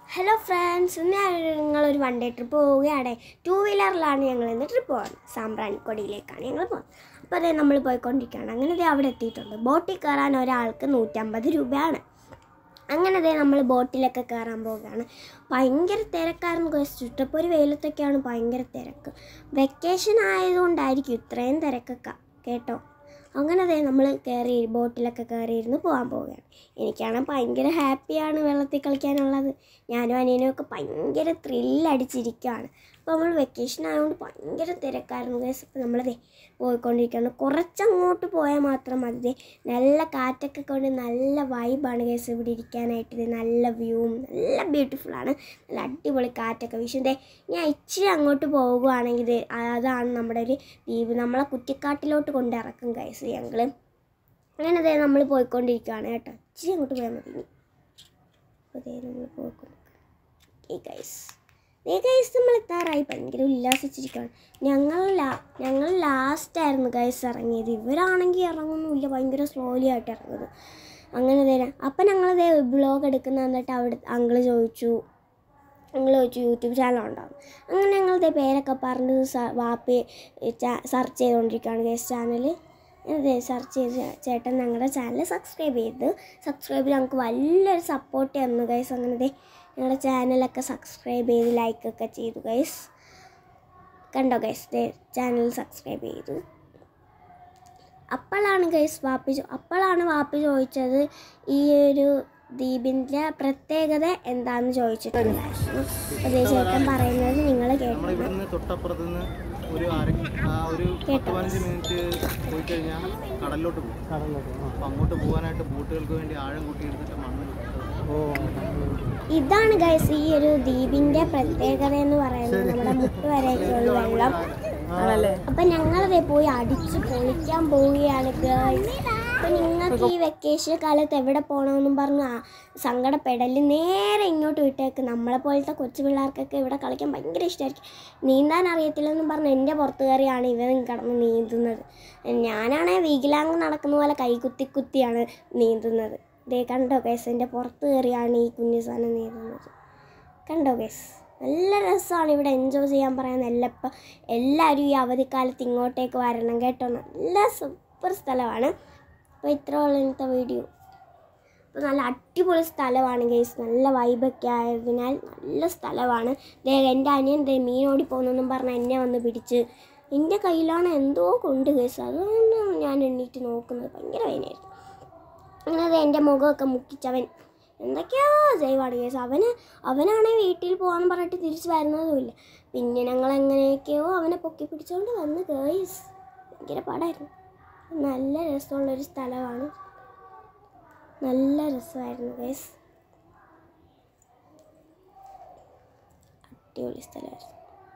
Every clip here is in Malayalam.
ഹലോ ഫ്രണ്ട്സ് ഇന്ന് ഞങ്ങളൊരു വൺ ഡേ ട്രിപ്പ് പോവുകയാണ് ടൂ വീലറിലാണ് ഞങ്ങൾ ഇന്ന് ട്രിപ്പ് പോകുന്നത് സാമ്പ്രാണിക്കൊടിയിലേക്കാണ് ഞങ്ങൾ പോകുന്നത് അപ്പോൾ അതേ നമ്മൾ പോയിക്കൊണ്ടിരിക്കുകയാണ് അങ്ങനെ ദേ അവിടെ എത്തിയിട്ടുണ്ട് ബോട്ടിൽ കയറാൻ ഒരാൾക്ക് നൂറ്റമ്പത് രൂപയാണ് അങ്ങനെ ദേ നമ്മൾ ബോട്ടിലൊക്കെ കയറാൻ പോവുകയാണ് ഭയങ്കര തിരക്കായിരുന്നു കുറച്ച് ചുറ്റപ്പൊരു വെയിലത്തൊക്കെയാണ് ഭയങ്കര തിരക്ക് വെക്കേഷൻ ആയതുകൊണ്ടായിരിക്കും ഇത്രയും തിരക്കൊക്കെ കേട്ടോ അങ്ങനെ ദേ നമ്മൾ കയറി ബോട്ടിലൊക്കെ കയറിയിരുന്ന് പോകാൻ പോവുകയാണ് എനിക്കാണെങ്കിൽ ഭയങ്കര ഹാപ്പിയാണ് വെള്ളത്തിൽ കളിക്കാനുള്ളത് ഞാനും അനിയനും ഒക്കെ ഭയങ്കര ത്രില്ലടിച്ചിരിക്കുകയാണ് അപ്പോൾ നമ്മൾ വെക്കേഷൻ ആയതുകൊണ്ട് ഭയങ്കര തിരക്കായിരുന്നു ഗൈസ് അപ്പോൾ നമ്മളതേ പോയിക്കൊണ്ടിരിക്കുകയാണ് കുറച്ചങ്ങോട്ട് പോയാൽ മാത്രം മതി ദേ നല്ല കാറ്റൊക്കെ കൊണ്ട് നല്ല വൈബാണ് ഗൈസ് ഇവിടെ ഇരിക്കാനായിട്ട് ദേ നല്ല വ്യൂവും നല്ല ബ്യൂട്ടിഫുള്ളാണ് നല്ല അടിപൊളി കാറ്റൊക്കെ വീശും ദേ ഞാൻ ഇച്ചിരി അങ്ങോട്ട് പോകുകയാണെങ്കിൽ ദേ അതാണ് നമ്മുടെ ഒരു ദ്വീപ് നമ്മളെ കുറ്റിക്കാട്ടിലോട്ട് കൊണ്ടിറക്കും ഗൈസ് ഞങ്ങൾ അങ്ങനെ ദേ നമ്മൾ പോയിക്കൊണ്ടിരിക്കുകയാണ് കേട്ടോ ഇച്ചിരി അങ്ങോട്ട് പോയാൽ മതി ഇനി അപ്പോൾ ദേ നമ്മൾ പോയിക്കൊണ്ടിരിക്കുക ഈ ഗൈസ് ദേ ഗൈസ് നമ്മൾ എത്താറായി ഭയങ്കര ഉല്ലാസിച്ചിരിക്കുകയാണ് ഞങ്ങൾ ലാ ഞങ്ങൾ ലാസ്റ്റായിരുന്നു ഗൈസ് ഇറങ്ങിയത് ഇവരാണെങ്കിൽ ഇറങ്ങുന്നില്ല ഭയങ്കര സ്ലോലി ആയിട്ട് ഇറങ്ങുന്നത് അങ്ങനെ തരാം അപ്പം ഞങ്ങളിതേ ബ്ലോഗ് എടുക്കുന്ന എന്നിട്ട് അവിടെ അങ്കിള് ചോദിച്ചു ഞങ്ങൾ ചോദിച്ചു യൂട്യൂബ് ചാനൽ ഉണ്ടാകും അങ്ങനെ ഞങ്ങളുടെ പേരൊക്കെ പറഞ്ഞ് സ- വാപ്പി സെർച്ച് ചെയ്തുകൊണ്ടിരിക്കുകയാണ് ഗേസ് ചാനൽ അതെ സെർച്ച് ചെയ്ത് ചേട്ടൻ ഞങ്ങളുടെ ചാനൽ സബ്സ്ക്രൈബ് ചെയ്ത് സബ്സ്ക്രൈബ് ചെയ്ത് ഞങ്ങൾക്ക് വലിയൊരു സപ്പോർട്ട് തന്നു ഗൈസ് അങ്ങനെ ദേ ഞങ്ങളുടെ ചാനലൊക്കെ സബ്സ്ക്രൈബ് ചെയ്ത് ലൈക്കൊക്കെ ചെയ്തു ഗൈസ് കണ്ടോ ഗൈസ് ദേ ചാനൽ സബ്സ്ക്രൈബ് ചെയ്തു അപ്പോഴാണ് ഗൈസ് വാപ്പി ചോ- അപ്പോഴാണ് വാപ്പി ചോദിച്ചത് ഈ ഒരു ദ്വീപിൻ്റെ പ്രത്യേകത എന്താണെന്ന് ചോദിച്ചിട്ടുണ്ടായിരുന്നു അപ്പോൾ ദേ ചേട്ടൻ പറയുന്നത് നിങ്ങൾ കേട്ടു നമ്മളിവിടുന്ന് തൊട്ടപ്പുറത്ത് നിന്ന് ഒരു അര ആ ഒരു പത്ത് പതിനഞ്ച് മിനിറ്റ് പോയി കഴിഞ്ഞാൽ കടലിലോട്ട് പോകും അപ്പം അങ്ങോട്ട് പോകാനായിട്ട് ബോട്ടുകൾക്ക് വേണ്ടി ആഴം കൂട്ടിയെടുത്തിട്ട് മണ്ണ് ഇതാണ് ഗൈസ് ഈ ഒരു ദ്വീപിന്റെ പ്രത്യേകത എന്ന് പറയുന്നത് നമ്മുടെ മുട്ട് വരെയൊക്കെയുള്ള വെള്ളം അപ്പൊ ഞങ്ങളതേ പോയി അടിച്ച് പൊളിക്കാൻ പോവുകയാണ് ഗേൾസ് അപ്പൊ നിങ്ങൾക്ക് ഈ വെക്കേഷൻ കാലത്ത് എവിടെ പോകണമെന്നും പറഞ്ഞു ആ സങ്കടപ്പെടല് നേരെ ഇങ്ങോട്ട് വിട്ടേക്ക് നമ്മളെ പോലത്തെ കൊച്ചു പിള്ളേർക്കൊക്കെ ഇവിടെ കളിക്കാൻ ഭയങ്കര ഇഷ്ടമായിരിക്കും നീന്താൻ അറിയത്തില്ലെന്നും പറഞ്ഞ് എൻ്റെ പുറത്ത് കയറിയാണ് ഇവൻ കിടന്ന് നീന്തുന്നത് ഞാനാണെങ്കിൽ വീഗിലാങ് നടക്കുന്ന പോലെ കൈ കുത്തി കുത്തിയാണ് നീന്തുന്നത് ദേ കണ്ടോ ഗൈസ് എൻ്റെ പുറത്ത് കയറിയാണ് ഈ കുഞ്ഞു സാധനം നീന്തുന്നത് കണ്ടോ ഗൈസ് നല്ല രസമാണ് ഇവിടെ എൻജോയ് ചെയ്യാൻ പറയാൻ എല്ലപ്പം എല്ലാവരും ഈ അവധിക്കാലത്ത് ഇങ്ങോട്ടേക്ക് വരണം കേട്ടോ നല്ല സൂപ്പർ സ്ഥലമാണ് അപ്പോൾ ഇത്ര ഉള്ള ഇന്നത്തെ വീഡിയോ അപ്പോൾ നല്ല അടിപൊളി സ്ഥലമാണ് ഗൈസ് നല്ല വൈബൊക്കെ ആയതിനാൽ നല്ല സ്ഥലമാണ് ദേ എൻ്റെ അനിയൻ ദേ മീനോടി പോകുന്നെന്നും പറഞ്ഞ് എന്നെ വന്ന് പിടിച്ച് എൻ്റെ കയ്യിലാണ് എന്തോ കൊണ്ട് ഗൈസ് അതാണ് ഞാൻ എണ്ണീറ്റ് നോക്കുന്നത് ഭയങ്കര വേദനയായിരുന്നു അങ്ങനെ അത് എൻ്റെ മുഖമൊക്കെ മുക്കിച്ചവൻ എന്തൊക്കെയോ ചെയ്യുവാണ് കേസ് അവന് അവനാണെങ്കിൽ വീട്ടിൽ പോകാന്ന് പറഞ്ഞിട്ട് തിരിച്ച് വരുന്നതുമില്ല പിന്നെ ഞങ്ങൾ എങ്ങനെയൊക്കെയോ അവനെ പൊക്കി പിടിച്ചുകൊണ്ട് വന്ന് ഗേയ്സ് ഭയങ്കര പാടായിരുന്നു നല്ല രസമുള്ളൊരു സ്ഥലമാണ് നല്ല രസമായിരുന്നു ഗേസ് അടിപൊളി സ്ഥലമായിരുന്നു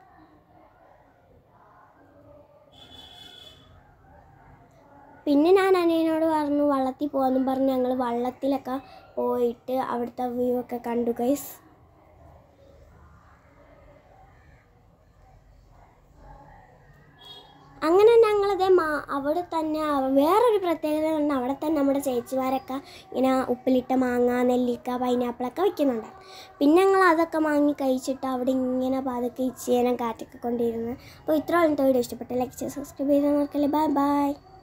പിന്നെ ഞാൻ അനിയനോട് പറഞ്ഞു വള്ളത്തിൽ പോകാമെന്നും പറഞ്ഞ് ഞങ്ങൾ വള്ളത്തിലൊക്കെ പോയിട്ട് അവിടുത്തെ വ്യൂ ഒക്കെ കണ്ടു ഗൈസ് അങ്ങനെ ഞങ്ങളതേ മാ അവിടെ തന്നെ വേറൊരു പ്രത്യേകത ഉണ്ട് അവിടെ തന്നെ നമ്മുടെ ചേച്ചിമാരൊക്കെ ഇങ്ങനെ ഉപ്പിലിട്ട മാങ്ങ നെല്ലിക്ക പൈനാപ്പിളൊക്കെ വെക്കുന്നുണ്ടായിരുന്നു പിന്നെ ഞങ്ങൾ അതൊക്കെ വാങ്ങി കഴിച്ചിട്ട് അവിടെ ഇങ്ങനെ പതുക്കെ ഇച്ചേനം കാറ്റൊക്കെ കൊണ്ടിരുന്നു അപ്പോൾ ഇത്ര വീഡിയോ ഇഷ്ടപ്പെട്ട ലൈക്ക് സബ്സ്ക്രൈബ് ചെയ്ത് നോക്കല്ലേ ബൈ ബൈ